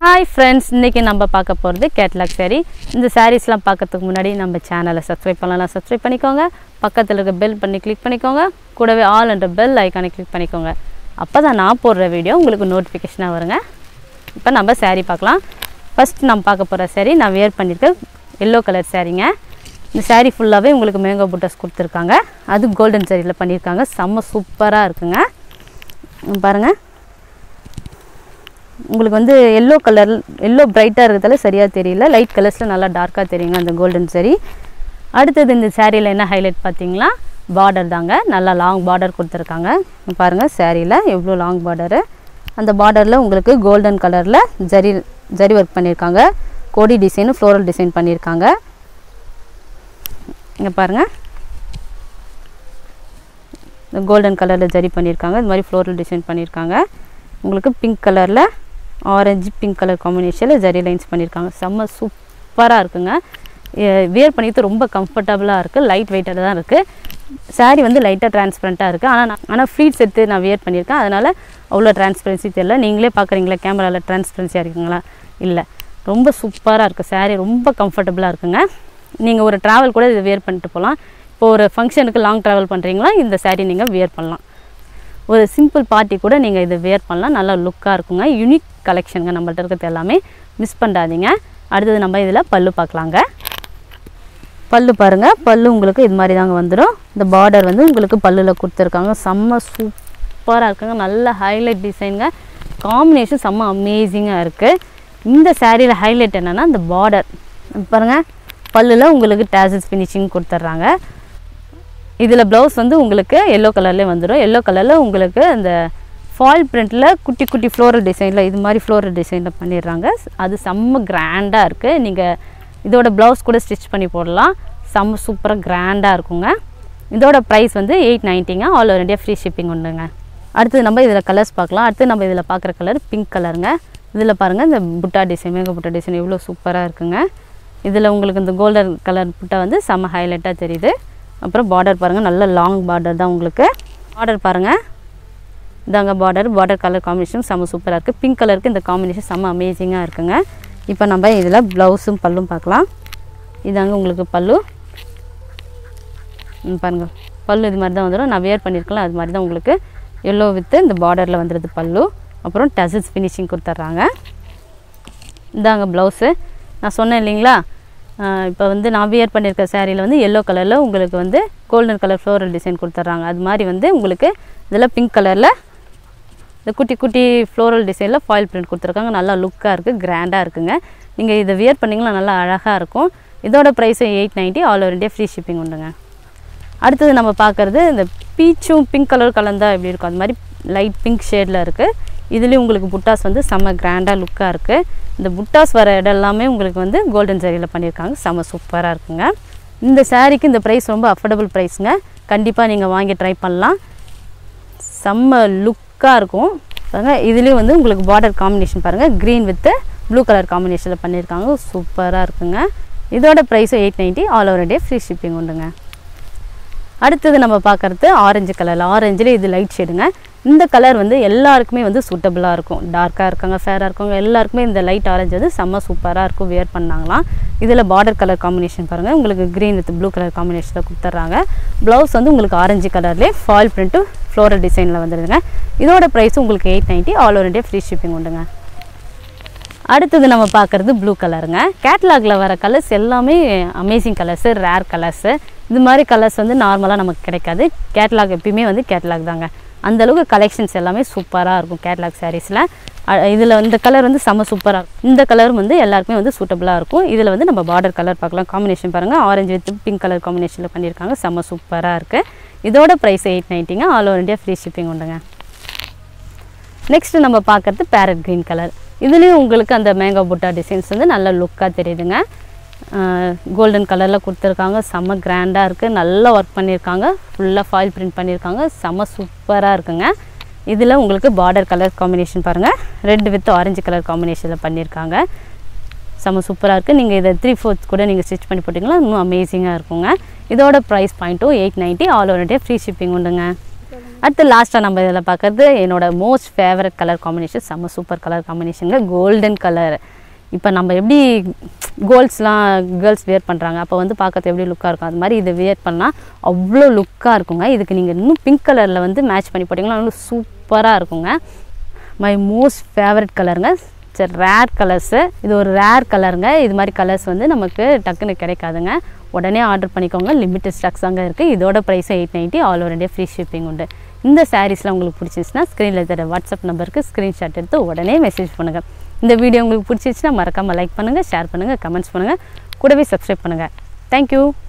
hi friends இன்றைக்கி நம்ம பார்க்க போகிறது கேட்லாக் saree இந்த சாரீஸ்லாம் பார்க்கறதுக்கு முன்னாடி நம்ம சேனலை சப்ஸ்கிரைப் பண்ணலாம் சப்ஸ்கிரைப் பண்ணிக்கோங்க பக்கத்தில் இருக்க பெல் பண்ணி கிளிக் பண்ணிக்கோங்க கூடவே ஆல் என்ற பெல் ஐக்கானை கிளிக் பண்ணிக்கோங்க அப்போ தான் நான் போடுற வீடியோ உங்களுக்கு நோட்டிஃபிகேஷனாக வருங்க இப்போ நம்ம saree பார்க்கலாம் ஃபர்ஸ்ட் நம்ம பார்க்க போகிற saree நான் வேர் பண்ணியிருக்கேன் எல்லோ கலர் சாரீங்க இந்த saree ஃபுல்லாகவே உங்களுக்கு மேங்கோ புட்டஸ் கொடுத்துருக்காங்க அது கோல்டன் சாரியில் பண்ணியிருக்காங்க செம்ம சூப்பராக இருக்குங்க பாருங்கள் உங்களுக்கு வந்து எல்லோ கலர் எல்லோ பிரைட்டாக இருக்கிறதால சரியாக தெரியல லைட் கலர்ஸில் நல்லா டார்க்காக தெரியுங்க அந்த கோல்டன் saree அடுத்தது இந்த சாரியில் என்ன ஹைலைட் பார்த்தீங்களா பார்டர் தாங்க நல்லா லாங் பார்டர் கொடுத்துருக்காங்க இங்க பாருங்கள் சாரியில் எவ்வளோ லாங் பார்டரு அந்த பார்டரில் உங்களுக்கு கோல்டன் கலரில் ஜரி ஜரி ஒர்க் பண்ணியிருக்காங்க கோடி டிசைனு ஃப்ளோரல் டிசைன் பண்ணியிருக்காங்க இங்கே பாருங்கள் கோல்டன் கலரில் ஜரி பண்ணியிருக்காங்க இது மாதிரி ஃப்ளோரல் டிசைன் பண்ணியிருக்காங்க உங்களுக்கு பிங்க் கலரில் ஆரஞ்சு பிங்க் கலர் காம்பினேஷனில் ஜரி லைன்ஸ் பண்ணியிருக்காங்க செம்ம சூப்பராக இருக்குங்க வியர் பண்ணிட்டு ரொம்ப கம்ஃபர்டபுளாக இருக்குது லைட் வெயிட்டாக தான் இருக்குது saree வந்து லைட்டாக டிரான்ஸ்பரண்ட்டாக இருக்குது ஆனால் நான் ஆனால் ஃப்ளீட்ஸ் எடுத்து நான் வியர் பண்ணியிருக்கேன் அதனால் அவ்வளோ டிரான்ஸ்பரன்சி தெரியல நீங்களே பார்க்குறீங்களா கேமராவில் டிரான்ஸ்பரன்சியாக இருக்குங்களா இல்லை ரொம்ப சூப்பராக இருக்குது saree ரொம்ப கம்ஃபர்டபுளாக இருக்குங்க நீங்கள் ஒரு ட்ராவல் கூட இதை வியர் பண்ணிட்டு போகலாம் இப்போ ஒரு ஃபங்க்ஷனுக்கு லாங் ட்ராவல் பண்ணுறீங்களா இந்த saree நீங்கள் வியர் பண்ணலாம் ஒரு சிம்பிள் பார்ட்டி கூட நீங்கள் இதை வியர் பண்ணலாம் நல்லா லுக்காக இருக்குங்க யூனிக் கலெக்ஷனுங்க நம்மள்ட்ட இருக்கிறது எல்லாமே மிஸ் பண்ணாதீங்க அடுத்தது நம்ம இதில் பல்லு பார்க்கலாங்க பல்லு பாருங்கள் பல்லு உங்களுக்கு இது மாதிரி தாங்க வந்துடும் இந்த பார்டர் வந்து உங்களுக்கு பல்லில் கொடுத்துருக்காங்க செம்ம சூப்பராக இருக்குங்க நல்ல ஹைலைட் டிசைனுங்க காம்பினேஷன் செம்ம அமேசிங்காக இருக்குது இந்த சாரியில் ஹைலைட் என்னென்னா இந்த பார்டர் பாருங்கள் பல்லில் உங்களுக்கு டேசஸ் ஃபினிஷிங் கொடுத்துட்றாங்க இதில் ப்ளவுஸ் வந்து உங்களுக்கு எல்லோ கலர்லேயே வந்துடும் எல்லோ கலரில் உங்களுக்கு அந்த ஃபால் பிரிண்ட்டில் குட்டி குட்டி ஃப்ளோரல் டிசைனில் இது மாதிரி ஃப்ளோரல் டிசைனில் பண்ணிடுறாங்க அது செம்ம கிராண்டாக இருக்குது நீங்கள் இதோட ப்ளவுஸ் கூட ஸ்டிச் பண்ணி போடலாம் செம்ம சூப்பராக கிராண்டாக இருக்குங்க இதோட ப்ரைஸ் வந்து எயிட் நைன்ட்டிங்க all over India free shipping உண்டுங்க அடுத்து நம்ம இதில் கலர்ஸ் பார்க்கலாம் அடுத்து நம்ம இதில் பார்க்குற கலர் பிங்க் கலருங்க இதில் பாருங்கள் இந்த புட்டா டிசைன் மேக புட்டா டிசைன் எவ்வளோ சூப்பராக இருக்குங்க இதில் உங்களுக்கு இந்த கோல்டன் கலர் புட்டா வந்து செம்ம ஹைலைட்டாக தெரியுது அப்புறம் பார்டர் பாருங்கள் நல்ல லாங் பார்டர் தான் உங்களுக்கு பார்டர் பாருங்கள் இதாங்க பார்டர் பார்டர் கலர் காம்பினேஷன் செம்ம சூப்பராக இருக்குது பிங்க் கலருக்கு இந்த காம்பினேஷன் செம்ம அமேசிங்காக இருக்குங்க இப்போ நம்ம இதில் ப்ளவுஸும் பல்லும் பார்க்கலாம் இதாங்க உங்களுக்கு பல்லு ம், பாருங்க பல்லு இது மாதிரி தான் வந்துடும் நான் வேர் பண்ணியிருக்கலாம் அது மாதிரி தான் உங்களுக்கு எல்லோ வித்து இந்த பார்டரில் வந்துடுது பல்லு அப்புறம் டசல்ஸ் ஃபினிஷிங் கொடுத்துட்றாங்க இதாங்க ப்ளவுஸு நான் சொன்னேன் இல்லைங்களா இப்போ வந்து நான் வியர் பண்ணியிருக்க சேரீயில் வந்து எல்லோ கலரில் உங்களுக்கு வந்து கோல்டன் கலர் ஃப்ளோரல் டிசைன் கொடுத்துட்றாங்க அது மாதிரி வந்து உங்களுக்கு இதில் பிங்க் கலரில் இந்த குட்டி குட்டி ஃப்ளோரல் டிசைனில் ஃபாயில் பிரிண்ட் கொடுத்துருக்காங்க நல்லா லுக்காக இருக்குது கிராண்டாக இருக்குங்க நீங்கள் இதை வியர் பண்ணிங்கன்னா நல்லா அழகாக இருக்கும் இதோட price eight ninety all over India free shipping உண்டுங்க அடுத்தது நம்ம பார்க்குறது இந்த பீச்சும் பிங்க் கலர் கலந்தா எப்படி இருக்கும் அது மாதிரி லைட் பிங்க் ஷேடில் இருக்குது இதுலேயும் உங்களுக்கு புட்டாஸ் வந்து செம்ம கிராண்டாக லுக்காக இருக்குது இந்த புட்டாஸ் வர இடம் எல்லாமே உங்களுக்கு வந்து கோல்டன் சாரியில் பண்ணியிருக்காங்க செம்ம சூப்பராக இருக்குங்க இந்த சாரீக்கு இந்த ப்ரைஸ் ரொம்ப அஃபோர்டபுள் ப்ரைஸுங்க கண்டிப்பாக நீங்கள் வாங்கி ட்ரை பண்ணலாம் செம்ம லுக்காக இருக்கும் பாருங்க இதுலேயும் வந்து உங்களுக்கு பார்டர் காம்பினேஷன் பாருங்கள் க்ரீன் வித்து ப்ளூ கலர் காம்பினேஷனில் பண்ணியிருக்காங்க சூப்பராக இருக்குங்க இதோட ப்ரைஸும் எயிட் நைன்ட்டி ஆல் ஓவர் டே ஃப்ரீ ஷிப்பிங் உண்டுங்க அடுத்தது நம்ம பார்க்குறது ஆரஞ்சு கலரில் ஆரஞ்சில் இது லைட் ஷேடுங்க இந்த கலர் வந்து எல்லாருக்குமே வந்து சூட்டபுளாக இருக்கும் டார்க்காக இருக்காங்க ஃபேராக இருக்கவங்க எல்லாருக்குமே இந்த லைட் ஆரஞ்சு வந்து செம்ம சூப்பராக இருக்கும் வியர் பண்ணாங்களாம் இதில் பார்டர் கலர் காம்பினேஷன் பாருங்கள் உங்களுக்கு க்ரீன் வித் ப்ளூ கலர் காம்பினேஷனில் கொடுத்துட்றாங்க ப்ளவுஸ் வந்து உங்களுக்கு ஆரஞ்சு கலர்லேயே ஃபால் பிரிண்ட்டு ஃப்ளோரல் டிசைனில் வந்துடுதுங்க இதோட ப்ரைஸ் உங்களுக்கு eight ninety all over India free shipping உண்டுங்க அடுத்தது நம்ம பார்க்குறது ப்ளூ கலருங்க கேட்லாகில் வர கலர்ஸ் எல்லாமே அமேசிங் கலர்ஸு ரேர் கலர்ஸு இது மாதிரி கலர்ஸ் வந்து நார்மலாக நமக்கு கிடைக்காது கேட்லாக் எப்பயுமே வந்து கேட்லாக் தாங்க அந்த அளவுக்கு கலெக்ஷன்ஸ் எல்லாமே சூப்பராக இருக்கும் கேட்லாக் சாரீஸில் இதில் இந்த கலர் வந்து செம்ம சூப்பராக இருக்கும் இந்த கலரும் வந்து எல்லாருக்குமே வந்து சூட்டபுளாக இருக்கும் இதில் வந்து நம்ம பார்டர் கலர் பார்க்கலாம் காம்பினேஷன் பாருங்கள் ஆரஞ்சு வித் பிங்க் கலர் காம்பினேஷனில் பண்ணியிருக்காங்க செம்ம சூப்பராக இருக்குது இதோட ப்ரைஸ் எயிட் நைன்ட்டிங்க all over India free shipping உண்டுங்க நெக்ஸ்ட் நம்ம பார்க்கறது பேரட் க்ரீன் கலர் இதுலேயும் உங்களுக்கு அந்த மேங்கோ புட்டா டிசைன்ஸ் வந்து நல்ல லுக்காக தெரியுதுங்க கோல்டன் கலரில் கொடுத்துருக்காங்க செம்ம கிராண்டாக இருக்குது நல்லா ஒர்க் பண்ணியிருக்காங்க ஃபுல்லாக ஃபாயில் பிரிண்ட் பண்ணியிருக்காங்க செம்ம சூப்பராக இருக்குங்க இதில் உங்களுக்கு பார்டர் கலர் காம்பினேஷன் பாருங்கள் ரெட் வித் ஆரஞ்சு கலர் காம்பினேஷனில் பண்ணியிருக்காங்க செம்ம சூப்பராக இருக்குது நீங்கள் இதை த்ரீ ஃபோர்த் கூட நீங்கள் ஸ்டிச் பண்ணி போட்டிங்கன்னா இன்னும் அமேசிங்காக இருக்குங்க இதோட ப்ரைஸ் பாயிண்ட்டும் எயிட் நைன்ட்டி ஆல் ஓவர் டே ஃப்ரீ ஷிப்பிங் உண்டுங்க அடுத்து லாஸ்ட்டாக நம்ம இதில் பார்க்கறது என்னோட மோஸ்ட் ஃபேவரட் கலர் காம்பினேஷன் செம்ம சூப்பர் கலர் காம்பினேஷனுங்க கோல்டன் கலர் இப்போ நம்ம எப்படி கோல்ட்ஸ்லாம் கேர்ள்ஸ் வேர் பண்ணுறாங்க அப்போ வந்து பார்க்கறது எப்படி லுக்காக இருக்கும் அது மாதிரி இதை வேர் பண்ணால் அவ்வளோ லுக்காக இருக்குங்க இதுக்கு நீங்கள் இன்னும் பிங்க் கலரில் வந்து மேட்ச் பண்ணி போட்டிங்கன்னா இன்னும் சூப்பராக இருக்குங்க மை மோஸ்ட் ஃபேவரட் கலருங்க சரி ரேர் கலர்ஸு இது ஒரு ரேர் கலருங்க இது மாதிரி கலர்ஸ் வந்து நமக்கு டக்குன்னு கிடைக்காதுங்க உடனே ஆர்டர் பண்ணிக்கோங்க லிமிட்டட் ஸ்டாக்ஸ் தாங்க இருக்குது இதோட price eight ninety all over India free shipping உண்டு இந்த சாரீஸ்லாம் உங்களுக்கு பிடிச்சிருச்சுன்னா ஸ்க்ரீனில் தர வாட்ஸ்அப் நம்பருக்கு ஸ்க்ரீன்ஷாட் எடுத்து உடனே மெசேஜ் பண்ணுங்கள் இந்த வீடியோ உங்களுக்கு பிடிச்சிருச்சுன்னா மறக்காமல் லைக் பண்ணுங்கள் ஷேர் பண்ணுங்கள் கமெண்ட்ஸ் பண்ணுங்கள் கூடவே சப்ஸ்கிரைப் பண்ணுங்கள் தேங்க்யூ